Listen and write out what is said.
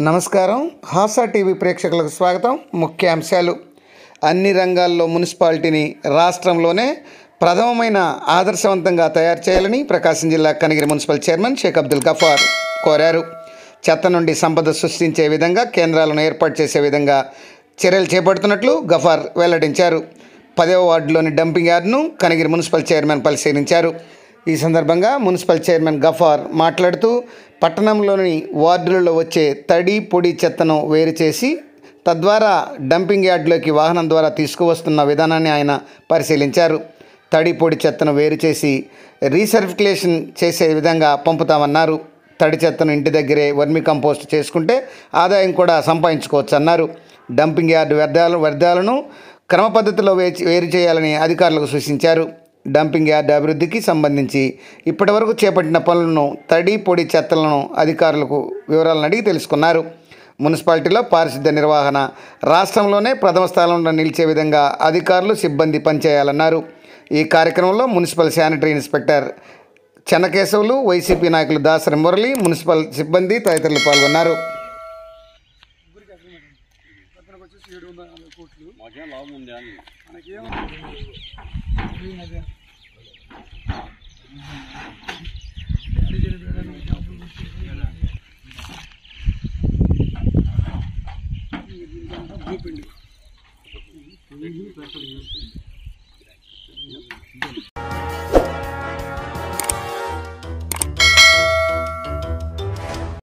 నమస్కారం హాసా టీవీ ప్రేక్షకులకు స్వాగతం ముఖ్యాంశాలు అన్ని రంగాల్లో మున్సిపాలిటీని రాష్ట్రంలోనే ప్రథమమైన ఆదర్శవంతంగా తయారు చేయాలని ప్రకాశం జిల్లా కనిగిరి మున్సిపల్ చైర్మన్ షేక్ అబ్దుల్ గఫార్ కోరారు చెత్త నుండి సంపద సృష్టించే విధంగా కేంద్రాలను ఏర్పాటు చేసే విధంగా చర్యలు చేపడుతున్నట్లు గఫార్ వెల్లడించారు పదవ వార్డులోని డంపింగ్ యార్డ్ను కనిగిరి మున్సిపల్ చైర్మన్ పరిశీలించారు ఈ సందర్భంగా మున్సిపల్ చైర్మన్ గఫార్ మాట్లాడుతూ పట్టణంలోని వార్డులలో వచ్చే తడి పొడి చెత్తను వేరు చేసి తద్వారా డంపింగ్ యార్డులోకి వాహనం ద్వారా తీసుకువస్తున్న విధానాన్ని ఆయన పరిశీలించారు తడి పొడి చెత్తను వేరు చేసి రీసర్క్యులేషన్ చేసే విధంగా పంపుతామన్నారు తడి చెత్తను ఇంటి దగ్గరే వర్మి కంపోస్ట్ చేసుకుంటే ఆదాయం కూడా సంపాదించుకోవచ్చు అన్నారు డంపింగ్ యార్డు వ్యర్థాలు వ్యర్థాలను క్రమ పద్ధతిలో వేచి వేరు చేయాలని అధికారులకు సూచించారు డంపింగ్ యార్డు అభివృద్ధికి సంబంధించి ఇప్పటివరకు చేపట్టిన పనులను తడి పొడి చెత్తలను అధికారులకు వివరాలను అడిగి తెలుసుకున్నారు మున్సిపాలిటీలో పారిశుద్ధ్య నిర్వహణ రాష్ట్రంలోనే ప్రథమ స్థానంలో నిలిచే విధంగా అధికారులు సిబ్బంది పనిచేయాలన్నారు ఈ కార్యక్రమంలో municipal sanitary inspector Chennakesavulu YCP నాయకులు దాసరి మురళి మున్సిపల్ సిబ్బంది తదితరులు పాల్గొన్నారు మాకేం లాభం ఉంది అని